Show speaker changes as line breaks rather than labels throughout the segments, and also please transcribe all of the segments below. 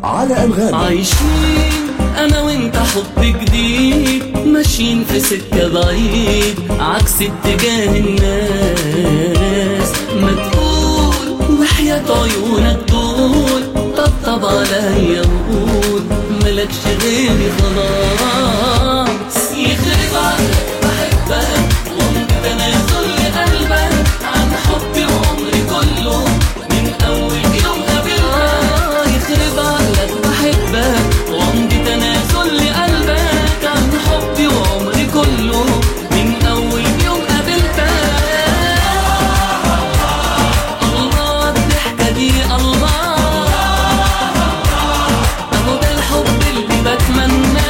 على أنغامي
عايشين انا وانت حب جديد ماشيين في سكة بعيد عكس اتجاه الناس ما تقول وحياة عيونك دول طبطب عليا وقول ملكش غيري خلاص يخرب عقلك بحبك وانت تنازل لقلبك عن حبي وعمري كله من اول يوم قابلتك يخرب عقلك بحبك وعندي تنازل لقلبك عن حبي وعمري كله من اول يوم قابلتك الله الضحكة دي الله اهو ده الحب اللي بتمناه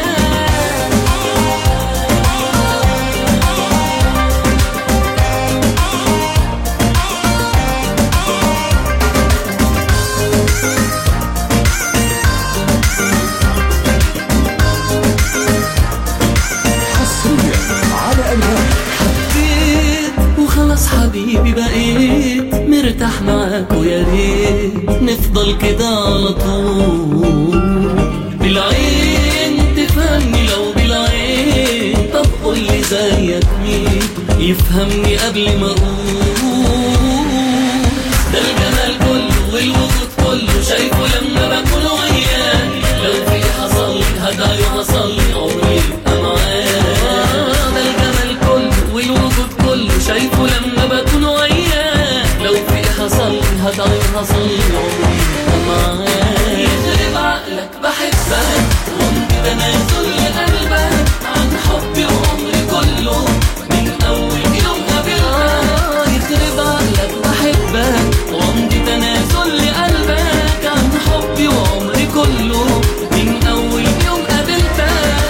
حصريا على أنغامي
حبيت وخلاص حبيبي بقيت مرتاح معاك ويا ريت نفضل كده على طول بالعين تفهمني لو بالعين طب قول لي زيك مين يفهمني قبل ما اقول ده الجمال كله والوجود كله شايفه لما بكون وياك لو في حصل لي هدعي وحصل لي عمري يبقى معاك ده الجمال كله والوجود كله شايفه لما بكون وياك لو في حصل لي هدعي وحصل لي عمري يبقى معاك يخرب عقلك بحبك وانت تنازل لقلبك عن حبي وعمري كله من اول يوم قابلتك يخرب عقلك بحبك وعندي تنازل لقلبك عن حبي وعمري كله من اول يوم قابلتك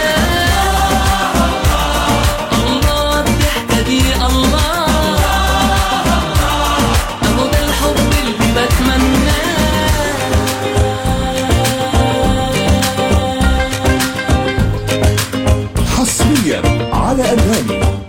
الله الضحكة دي الله اهو ده الحب اللي بتمناه
حصريا على أنغامي